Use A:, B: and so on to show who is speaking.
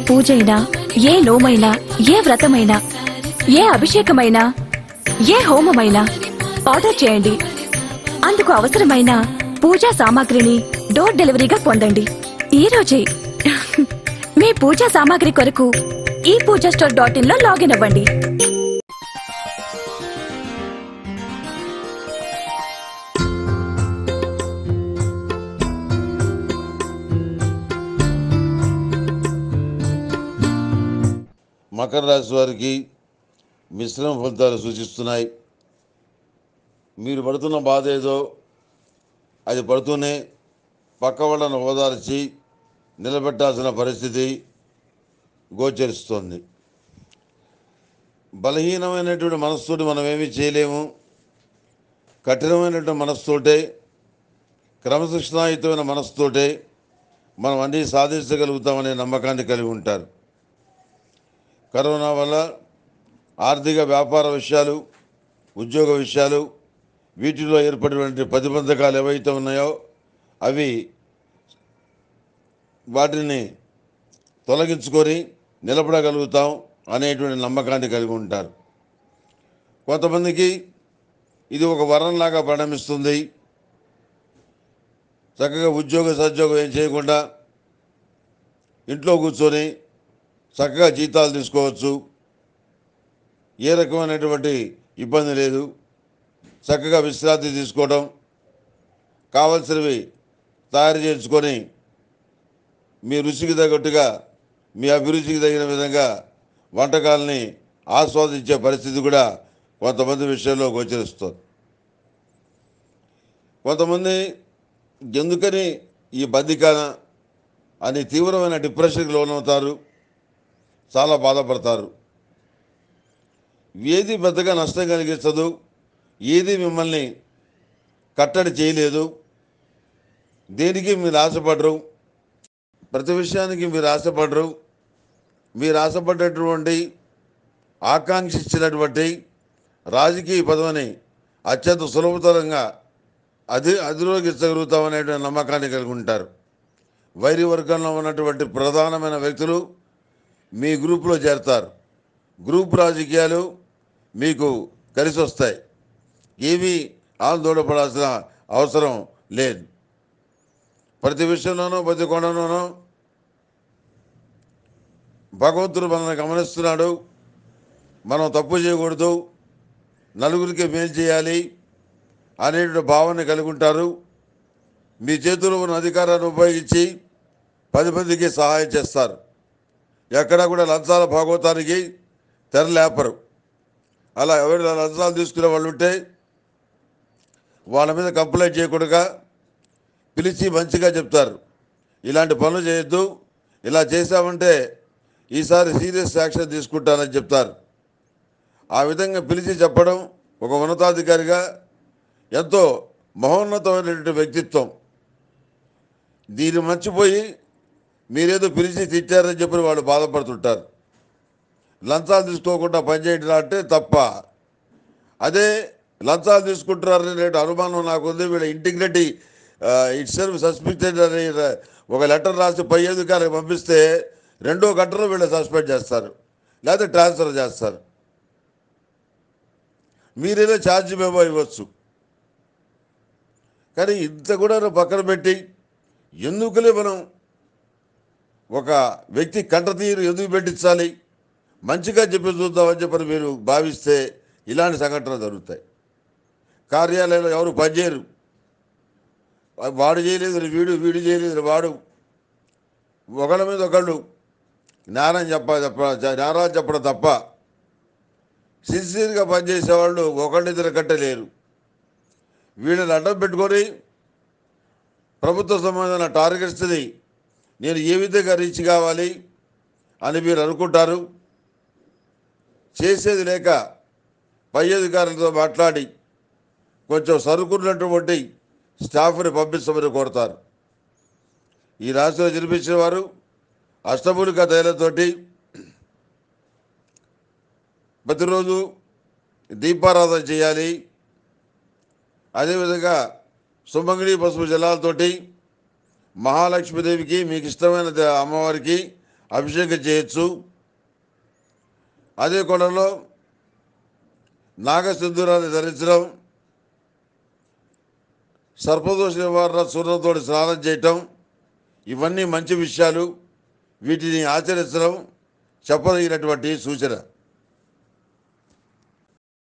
A: పూజైనా ఏ నోమైనా ఏ వ్రతమైనా ఏ అభిషేకమైనా ఏ హోమమైనా ఆర్డర్ చేయండి అందుకు అవసరమైన పూజా సామాగ్రిని డోర్ డెలివరీగా పొందండి ఈ రోజే మీ పూజా సామాగ్రి కొరకు ఈ పూజా స్టోర్ డాట్ ఇన్ లో లాగిన్ అవ్వండి
B: మకర రాశి వారికి మిశ్రమ ఫలితాలు సూచిస్తున్నాయి మీరు పడుతున్న బాధ ఏదో అది పడుతూనే పక్క వాళ్ళను ఓదార్చి నిలబెట్టాల్సిన పరిస్థితి గోచరిస్తోంది బలహీనమైనటువంటి మనస్సుతోటి మనం ఏమీ చేయలేము కఠినమైనటువంటి మనస్సుతోటే క్రమశిక్షణాయుతమైన మనస్సుతోటే మనం అన్నీ సాధించగలుగుతామనే నమ్మకాన్ని కలిగి ఉంటారు కరోనా వల్ల ఆర్థిక వ్యాపార విషయాలు ఉద్యోగ విషయాలు వీటిలో ఏర్పడినటువంటి ప్రతిబంధకాలు ఏవైతే ఉన్నాయో అవి వాటిని తొలగించుకొని నిలబడగలుగుతాం అనేటువంటి నమ్మకాన్ని కలిగి ఉంటారు కొంతమందికి ఇది ఒక వరంలాగా పరిణమిస్తుంది చక్కగా ఉద్యోగ సద్యోగం ఏం చేయకుండా ఇంట్లో కూర్చొని చక్కగా జీతాలు తీసుకోవచ్చు ఏ రకమైనటువంటి ఇబ్బంది లేదు చక్కగా విశ్రాంతి తీసుకోవడం కావలసినవి తయారు చేసుకొని మీ రుచికి తగ్గట్టుగా మీ అభిరుచికి తగిన విధంగా వంటకాలని ఆస్వాదించే పరిస్థితి కూడా కొంతమంది విషయంలో గోచరిస్తుంది కొంతమంది ఎందుకని ఈ బద్దికాన అని తీవ్రమైన డిప్రెషన్కి లోనవుతారు చాలా బాధపడతారు ఏది పెద్దగా నష్టం కలిగించదు ఏది మిమ్మల్ని కట్టడి చేయలేదు దేనికి మీరు ఆశపడరు ప్రతి విషయానికి మీరు ఆశపడరు మీరు ఆశపడ్డటువంటి ఆకాంక్షించినటువంటి రాజకీయ పదవిని అత్యంత సులభతరంగా అది అధిరోగించగలుగుతామనేటువంటి నమ్మకాన్ని కలిగి ఉంటారు వైరి వర్గంలో ఉన్నటువంటి ప్రధానమైన వ్యక్తులు మీ గ్రూపులో చేరతారు గ్రూప్ రాజకీయాలు మీకు కలిసి వస్తాయి ఏమీ ఆందోళన పడాల్సిన అవసరం లేదు ప్రతి విషయంలోనూ ప్రతి కోణంలోనూ భగవంతుడు మనల్ని గమనిస్తున్నాడు మనం తప్పు చేయకూడదు నలుగురికి మేలు చేయాలి అనేటువంటి భావన కలిగి ఉంటారు మీ చేతిలో ఉన్న అధికారాన్ని ఉపయోగించి పది మందికి సహాయం చేస్తారు ఎక్కడా కూడా లంచాల భాగవతానికి తెరలేపరు అలా ఎవరైనా లంచాలు తీసుకునే వాళ్ళు ఉంటే వాళ్ళ మీద కంప్లైంట్ చేయకుండా పిలిచి మంచిగా చెప్తారు ఇలాంటి పనులు చేయొద్దు ఇలా చేశామంటే ఈసారి సీరియస్ యాక్షన్ తీసుకుంటానని చెప్తారు ఆ విధంగా పిలిచి చెప్పడం ఒక ఉన్నతాధికారిగా ఎంతో మహోన్నతమైనటువంటి వ్యక్తిత్వం దీన్ని మర్చిపోయి మీరేదో పిలిచి తిట్టారని చెప్పి వాళ్ళు బాధపడుతుంటారు లంచాలు తీసుకోకుండా పనిచేయడం అంటే తప్ప అదే లంచాలు తీసుకుంటున్నారనే రేటు అనుమానం నాకుంది వీళ్ళ ఇంటిగ్రిటీ ఇట్ సెల్ఫ్ సస్పెక్టెడ్ అని ఒక లెటర్ రాసి పై అధికారికి పంపిస్తే రెండో గంటలో వీళ్ళు సస్పెండ్ చేస్తారు లేకపోతే ట్రాన్స్ఫర్ చేస్తారు మీరేదో ఛార్జ్ మేమో ఇవ్వచ్చు కానీ ఇంత కూడా పక్కన పెట్టి ఎందుకులే మనం ఒక వ్యక్తి కంటతీరు ఎందుకు పెట్టించాలి మంచిగా చెప్పి చూద్దామని చెప్పని మీరు భావిస్తే ఇలాంటి సంఘటనలు జరుగుతాయి కార్యాలయంలో ఎవరు పనిచేయరు వాడు చేయలేదు వీడు వీడు చేయలేదు వాడు ఒకళ్ళ మీద ఒకళ్ళు జ్ఞానం చెప్ప చెప్ప జ్ఞానాలు చెప్పడం తప్ప సిన్సియర్గా పనిచేసేవాళ్ళు ఒకళ్ళిద్దరు కట్టలేరు వీళ్ళని అడ్డం పెట్టుకొని ప్రభుత్వ సంబంధమైన టార్గెట్స్ని నేను ఏ విధంగా రీచ్ కావాలి అని మీరు అనుకుంటారు చేసేది లేక పై అధికారులతో మాట్లాడి కొంచెం సరుకున్నటువంటి స్టాఫ్ని పంపించమని కోరుతారు ఈ రాశిలో జన్మించిన వారు అష్టములిక తైలతోటి ప్రతిరోజు దీపారాధన చేయాలి అదేవిధంగా సుమంగిడి పసుపు జలాలతోటి మహాలక్ష్మీదేవికి మీకు ఇష్టమైన దే- అమ్మవారికి అభిషేకం చేయొచ్చు అదే కొడలో నాగసింధూరాన్ని ధరించడం సర్పదోష నివారణ సూర్యంతో స్నానం చేయటం ఇవన్నీ మంచి విషయాలు వీటిని ఆచరించడం చెప్పదగినటువంటి సూచన